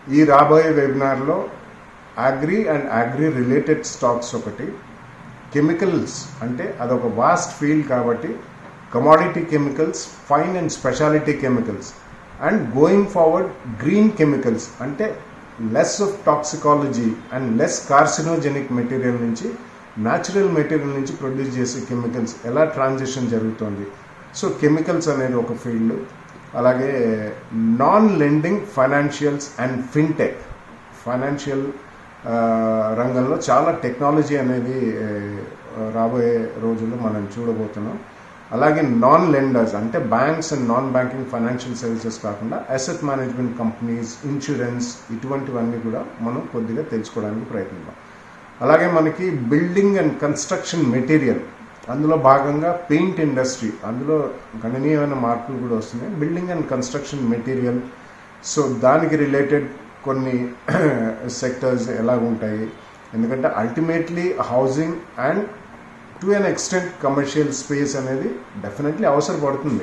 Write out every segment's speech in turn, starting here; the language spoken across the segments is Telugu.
ఈ రాబోయే వెబినార్లో agri and agri related stocks ఒకటి కెమికల్స్ అంటే అదొక వాస్ట్ ఫీల్డ్ కాబట్టి commodity chemicals fine and specialty chemicals and going forward green chemicals అంటే less of toxicology and less carcinogenic material నుంచి న్యాచురల్ మెటీరియల్ నుంచి ప్రొడ్యూస్ చేసే కెమికల్స్ ఎలా ట్రాన్సిషన్ జరుగుతుంది సో కెమికల్స్ అనేది ఒక ఫీల్డ్ అలాగే non lending financials and fintech financial రంగంలో చాలా టెక్నాలజీ అనేది ఆ, రాబోయే రోజుల్లో మనం చూడబోతున్నాం అలాగే నాన్ లెండర్స్ అంటే banks and non banking financial services కాకుండా అసెట్ మేనేజ్మెంట్ కంపెనీస్ ఇన్సూరెన్స్ ఇటువంటివన్నీ కూడా మనం కొద్దిగా తెలుసుకోవడానికి ప్రయత్నిద్దాం అలాగే మనకి బిల్డింగ్ అండ్ కన్స్ట్రక్షన్ మెటీరియల్ అందులో భాగంగా పెయింట్ ఇండస్ట్రీ అందులో గణనీయమైన మార్పులు కూడా వస్తున్నాయి building and construction material so దానికి రిలేటెడ్ కొన్ని సెక్టర్స్ ఎలా ఉంటాయి ఎందుకంటే ultimately housing and to an extent commercial space అనేది డెఫినెట్లీ అవసరపడుతుంది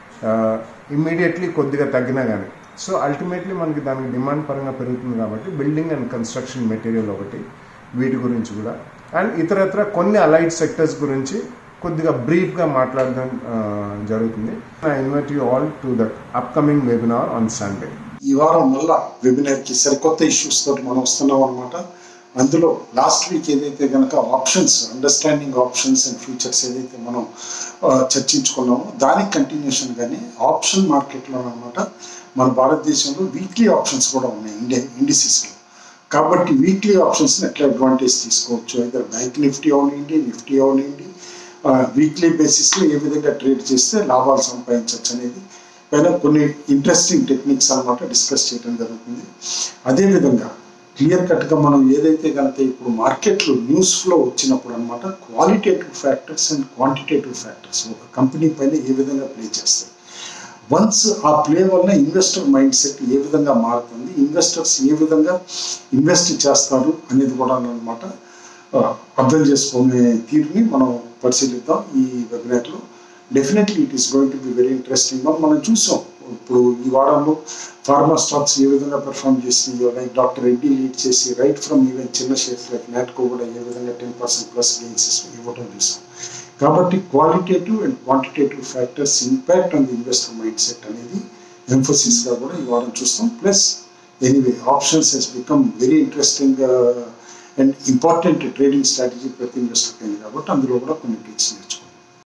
ఇమ్మీడియట్లీ కొద్దిగా తగ్గినా కానీ సో అల్టిమేట్లీ మనకి దానికి డిమాండ్ పరంగా పెరుగుతుంది కాబట్టి బిల్డింగ్ అండ్ కన్స్ట్రక్షన్ మెటీరియల్ ఒకటి వీటి గురించి కూడా అండ్ ఇతరత్ర కొన్ని అలైడ్ సెక్టర్స్ గురించి కొద్దిగా బ్రీఫ్గా మాట్లాడడం ఆ, జరుగుతుంది I invite you all to that upcoming webinar on Sunday ఈ వారం మళ్ళా వెబినార్ కి సరికొత్త ఇష్యూస్ తోటి మనం వస్తున్నాం అనమాట అందులో లాస్ట్ వీక్ ఏదైతే కనుక options understanding options and futures ఏదైతే మనం ఆ, చర్చించుకున్నామో దానికి కంటిన్యూషన్ గానే ఆప్షన్ మార్కెట్లో అనమాట మన భారతదేశంలో వీక్లీ ఆప్షన్స్ కూడా ఉన్నాయి ఇండియా ఇండిసిస్లో కాబట్టి వీక్లీ ఆప్షన్స్ ఎట్లా అడ్వాంటేజ్ తీసుకోవచ్చు అయితే బ్యాంక్ నిఫ్టీ అవనివ్వండి నిఫ్టీ అవనివ్వండి వీక్లీ బేసిస్లో ఏ విధంగా ట్రేడ్ చేస్తే లాభాలు సంపాదించవచ్చు అనేది పైన కొన్ని ఇంట్రెస్టింగ్ టెక్నిక్స్ అన్నమాట డిస్కస్ చేయడం జరుగుతుంది అదేవిధంగా క్లియర్ కట్గా మనం ఏదైతే కనుక ఇప్పుడు మార్కెట్లో న్యూస్ ఫ్లో వచ్చినప్పుడు అనమాట qualitative factors and quantitative factors ఒక కంపెనీ పైన ఏ విధంగా ప్లే చేస్తాయి వన్స్ ఆ ప్లే వల్ల ఇన్వెస్టర్ మైండ్ సెట్ ఏ విధంగా మారుతుంది ఇన్వెస్టర్స్ ఏ విధంగా ఇన్వెస్ట్ చేస్తారు అనేది కూడా అనమాట అర్థం చేసుకునే తీరుని మనం పరిశీలిద్దాం ఈ వెబినార్లో definitely it is going to be very interesting మనం చూసాం ఇప్పుడు ఈ వారంలో ఫార్మా స్టాక్స్ ఏ విధంగా పెర్ఫామ్ చేసినాయో లైక్ డాక్టర్ రెడ్డి లీడ్ చేసి రైట్ ఫ్రమ్ ఈవెన్ చిన్న షేర్స్ లైక్ నాట్కో కూడా ఏ విధంగా టెన్ పర్సెంట్ ప్లస్ గెయిన్స్ ఇవ్వడం చూసాం కాబట్టి qualitative and quantitative factors impact on the investor mind set అనేది emphasis గా కూడా ఈ వారం చూస్తాం plus anyway options has become very interesting and important trading strategy ప్రతి ఇన్వెస్టర్ కాబట్టి అందులో కూడా కొన్ని టిప్స్ నేర్చుకోవాలి